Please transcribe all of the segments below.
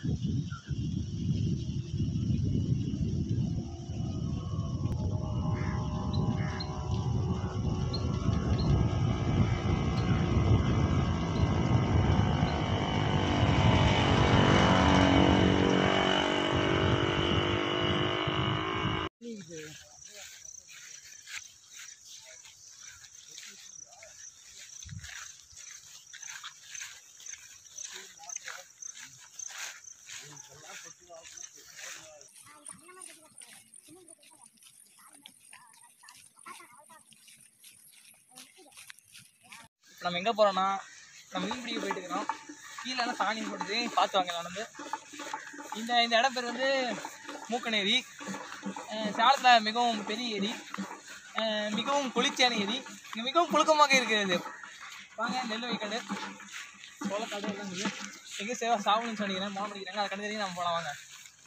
இப்போ நம்ம எங்கே போகிறோம்னா நம்ம மீன் பிடிக்க போயிட்டு இருக்கிறோம் கீழே சாணி போடுது பார்த்து வாங்க நடந்து இந்த இந்த இடம் பேர் வந்து மூக்கன் ஏரி அஹ் சேலத்தில் மிகவும் பெரிய ஏரி அஹ் மிகவும் குளிர்ச்சியான ஏரி இங்கே மிகவும் புழுக்கமாக இருக்கிறது வாங்க நெல் வைக்காடு சோள கடை எல்லாம் இருக்குது எங்கே சேவா சாவணும்னு சொன்னீங்கன்னா மோகம் படிக்கிறாங்க அதை கண்டு நம்ம போகலாம் வாங்க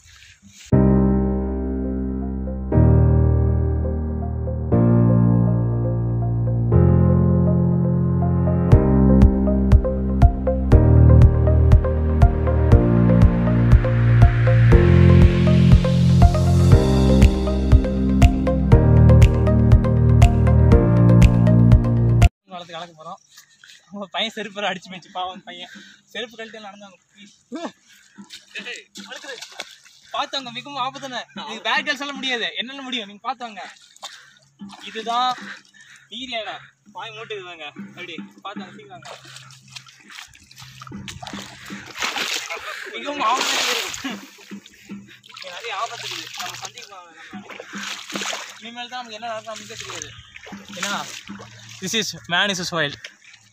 வளர்த்து கலக்க போகிறோம் அவங்க பையன் செருப்பு அடிச்சு மேய்ச்சி பாவம் பையன் செருப்பு கழட்டி நடந்தாங்க வளர்க்குது பார்த்தவங்க மிகவும் ஆபத்தான இது பேக் சொல்ல முடியாது என்னென்ன முடியும் நீங்க பார்த்தவங்க இதுதான் நீரியான பாய் மூட்டுக்குதாங்க அப்படி பார்த்தாங்க சீக்கிரங்க மிகவும் ஆபத்து இருக்குது இங்க நிறைய ஆபத்து இருக்குது நம்ம சந்திக்கலாம் நம்ம இனிமேல் தான் நமக்கு என்ன நடக்கும் நமக்கு தெரியாது ஏன்னா this is man is is wild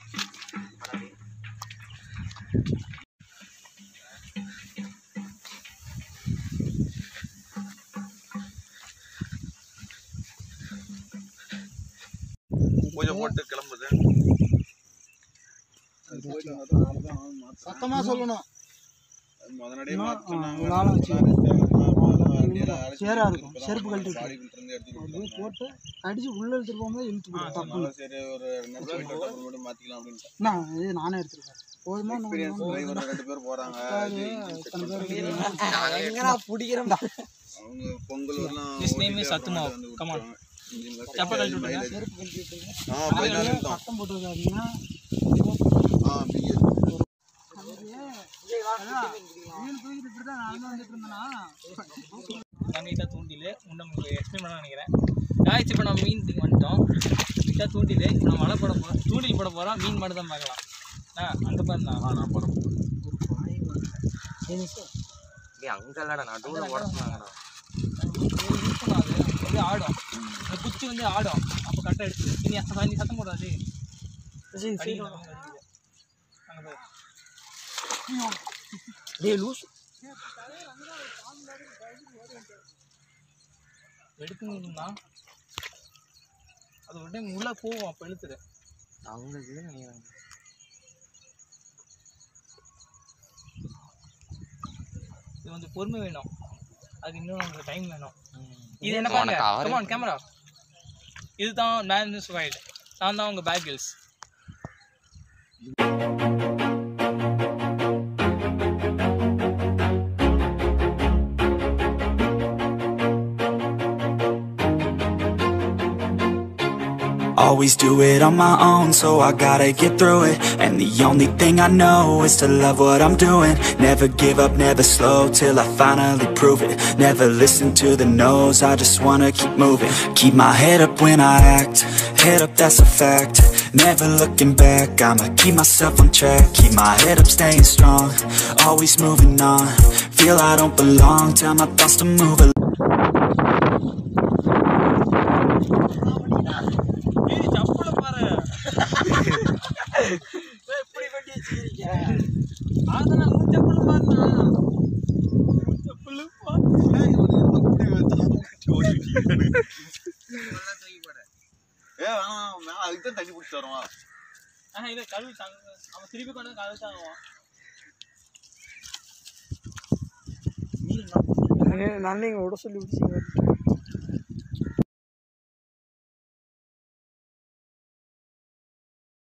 பூஜை போட்டு கிளம்புது சத்தமா சொல்லணும் முதனடியே உங்களால வச்சு சேரா இருக்கும் செருப்பு கழட்டி அப்படியே போட்டு அடிச்சு உள்ள எடுத்துட்டு போகும்போது இழுத்து போடும் தப்பு சரி ஒரு ரெண்டு போயிட்டு அப்புறமேட்டு மாத்திக்கலாம் அப்படின்னு நான் இது நானே எடுத்துருக்கேன் போதுமா நம்ம எக்ஸ்பீரியன்ஸ் டிரைவர் ரெண்டு பேர் போறாங்க எத்தனை பேர் பிடிக்கிறோம்டா அவங்க பொங்கல் எல்லாம் His name is Sathumav. Come on. Chappal கழட்டி விட்டுருங்க. செருப்பு கழட்டி விட்டுருங்க. ஆ போய் தான் இருக்கோம் சத்தம் போட்டுருக்காதீங்க ஆ பிஏ மீன் தூக்கிட்டு இப்படி தான் நான் வந்துட்டு இருந்தேனா நாங்கள் இதான் தூண்டில் இன்னும் உங்களுக்கு எக்ஸ்பிளைன் பண்ண நினைக்கிறேன் காய்ச்சி இப்போ நம்ம மீன் பிடிக்க வந்துட்டோம் இதான் தூண்டில் இப்போ நம்ம வலை போட போகிறோம் தூண்டில் போட போகிறோம் மீன் மட்டும் தான் பார்க்கலாம் ஆ அங்கே பாருண்ணா ஆ நான் போறேன் அங்கல்லடா நடுவுல ஓட சொன்னாங்கடா இருக்கணும் அது வந்து ஆடும் இந்த குச்சி வந்து ஆடும் அப்போ கரெக்டாக எடுத்து நீ அச- நீ சத்தம் போடாது அடிக்கணும், அடிக்குது. அங்க பாரு. டேய் லூஸ் எடுக்கணும்னா அது ஒரு டைம் உள்ளே போகும் அப்போ இழுத்துரு அங்க இருக்குன்னு நினைக்கிறேன் இது வந்து பொறுமை வேணும் அதுக்கு இன்னும் நமக்கு டைம் வேணும் இது இது என்ன உனக்கு பாருங்க அவரே கமான் கேமரா இதுதான் மேன் இஸ் வைல்ட் நான் தான் உங்க back girls Always do it on my own, so I gotta get through it And the only thing I know is to love what I'm doing Never give up, never slow, till I finally prove it Never listen to the no's, I just wanna keep moving Keep my head up when I act, head up that's a fact Never looking back, I'ma keep myself on track Keep my head up, staying strong, always moving on Feel I don't belong, tell my thoughts to move along சப்பல பாரு எப்படி பண்ணி வச்சிருக்கீங்க அதான் மூணு சப்பல் பாருண்ணா சப்பல் ஏ வேணாம் மேல அதுக்கு தான் தண்ணி பிடிச்சி வருவான் ஆஹ் இதை கழுவி தாங்க அவன் திருப்பி கொண்டு வந்து கழுவி தாங்குவான் நான் நீங்கள் விட சொல்லி விடுச்சிங்க